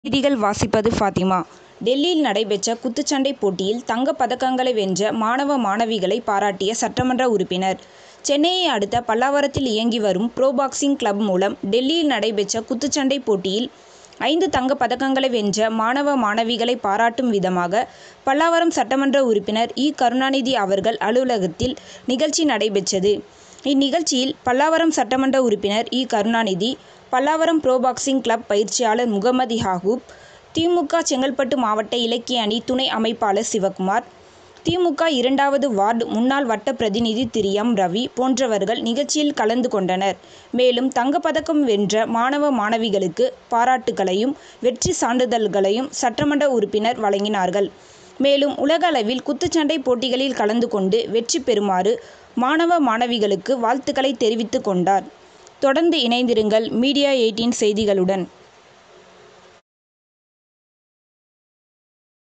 செய்திகள் வாசிப்பது ஃபாத்திமா டெல்லியில் நடைபெற்ற குத்துச்சண்டை போட்டியில் தங்கப் பதக்கங்களை வென்ற மாணவ மாணவிகளை பாராட்டிய சட்டமன்ற உறுப்பினர். சென்னையை அடுத்த பல்லாவரத்தில் இயங்கி வரும் ப்ரோ பாக்சிங் கிளப் மூலம் டெல்லியில் நடைபெற்ற குத்துச்சண்டை போட்டியில் ஐந்து தங்கப் பதக்கங்களை வென்ற மாணவ மாணவிகளை பாராட்டும் விதமாக பல்லாவரம் சட்டமன்ற உறுப்பினர் இ. கருணாநிதி அவர்கள் அலுவலகத்தில் நிகழ்ச்சி நடைபெற்றது. இந்நிகழ்ச்சியில் பல்லாவரம் சட்டமன்ற உறுப்பினர் E. Karunanidhi Pallavaram pro boxing club பயிற்சியாளர் முகமது யாகூப் தி. மு. க. செங்கல்பட்டு மாவட்ட இலக்கிய அணி துணை அமைப்பாளர் சிவக்குமார் தி. மு. க. இரண்டாவது வார்டு முன்னாள் வட்ட பிரதிநிதி திரு. எம். ரவி போன்றவர்கள் நிகழ்ச்சியில் கலந்து கொண்டனர். மேலும் தங்கப் பதக்கம் வென்ற மாணவ மாணவிகளுக்கு பாராட்டுக்களையும் வெற்றி சான்றிதழ்களையும் சட்டமன்ற உறுப்பினர் வழங்கினார்கள். மேலும் உலக அளவில் குத்துச்சண்டை போட்டிகளில் கலந்து கொண்டு வெற்றி பெறுமாறு மாணவ மாணவிகளுக்கு வாழ்த்துக்களை தெரிவித்துக் கொண்டார். தொடர்ந்து இணைந்திருங்கள் மீடியா எய்ட்டீன் செய்திகளுடன்.